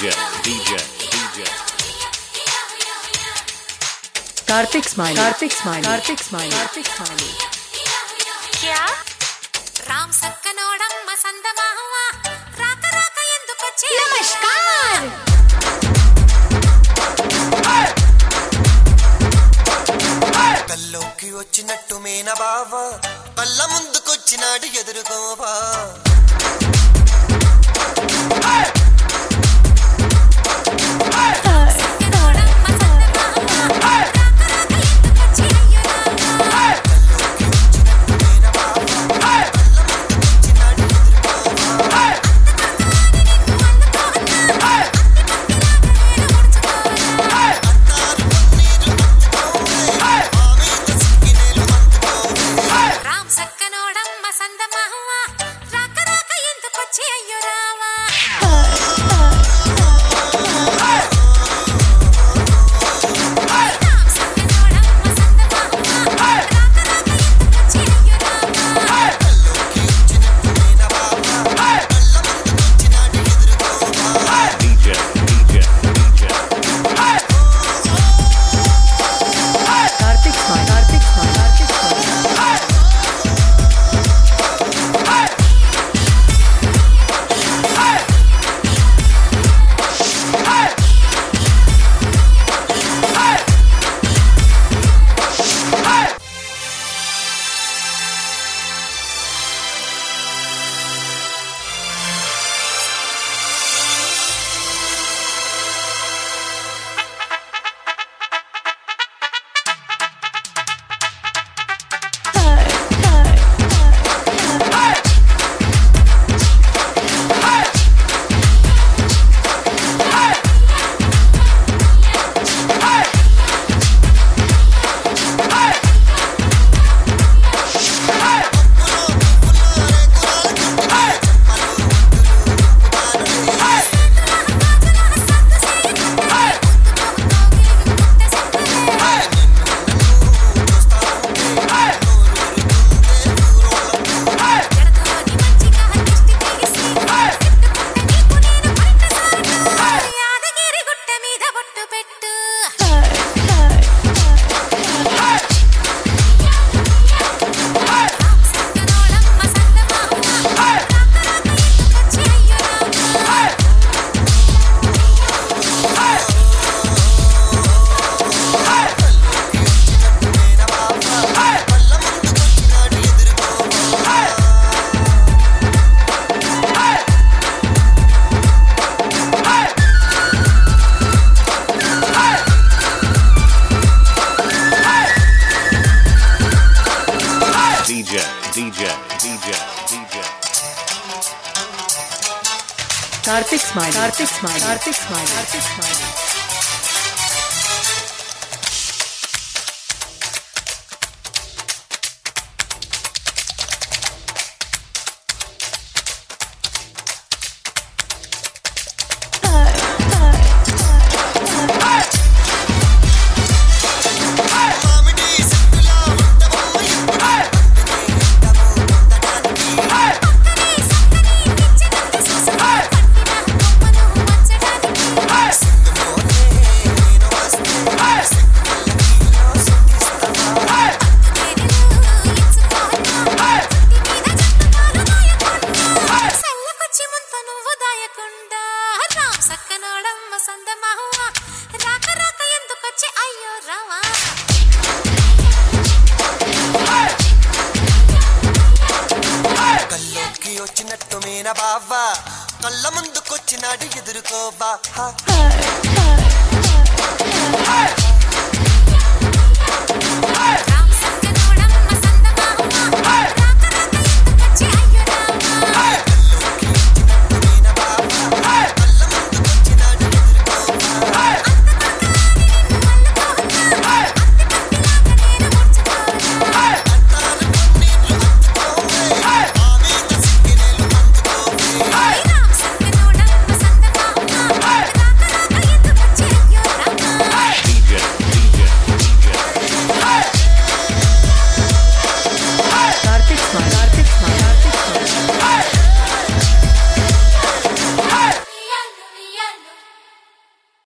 DJ, DJ, DJ. Karthik smile Karthik smile Karthik smile Karthik smile క్యా రామ్ సక్కనోడమ్మ సందమావ రాక రాక ఎందుకొచ్చే నమస్కార్ కల్లోకి వచ్చినట్టు మేన బావ కళ్ళ ముందుకొచ్చినాడు ఎదురుకోవా సక్కనోడమ్మ సందమావ రాక రాక ఎందుకొచ్చే అయ్యో రామ మేన బావ కళ్ళ ముందుకొచ్చినాడు ఎదురుకోవా అత్తారు పన్నీరు అందుకోవే మా మీద సిక్కినేలు అందుకోవే రామ్ సక్కనోడమ్మ సందమావ రాక రాక ఎందుకొచ్చే అయ్యో రావా రామ్ సక్కనోడమ్మ సందమావ రాక రాక ఎందుకొచ్చే అయ్యో రావా కల్లోకి వచ్చినట్టు మేన బావ కళ్ళ ముందుకొచ్చినాడు ఎదురుకోవా DJ, DJ, DJ. Karthik smile Karthik smile Karthik smile ఎడతోని మంచిగా దిష్టి తీసి పెట్టుకుంటే నీకు నేను పట్టసాటు యాదగిరి గుట్ట మీద బొట్టు పెట్టు సక్కనోడమ్మ సందమావ రాక రాక ఎందుకొచ్చే అయ్యో రావా మేన బావ కళ్ళ ముందుకొచ్చినాడు ఎదురుకోవా DJ, DJ, DJ, DJ. Karthik smile Karthik smile Karthik smile Karthik smile మామిడి సిక్కులా ఉంటవమ్మ ఇప్పుడు అందుకే ఇంతము పొందడానికి సింగమోనే నేను వస్తే సిక్కులకిలో సుఖిస్తావా సక్కనోడమ్మ సందమాహువ రాక రాక ఎందుకొచ్చి అయ్యో రావా కల్లోకి వచ్చినట్టు మేన బావ కళ్ళ ముందుకొచ్చినాడు ఎదురుకోవా ఆ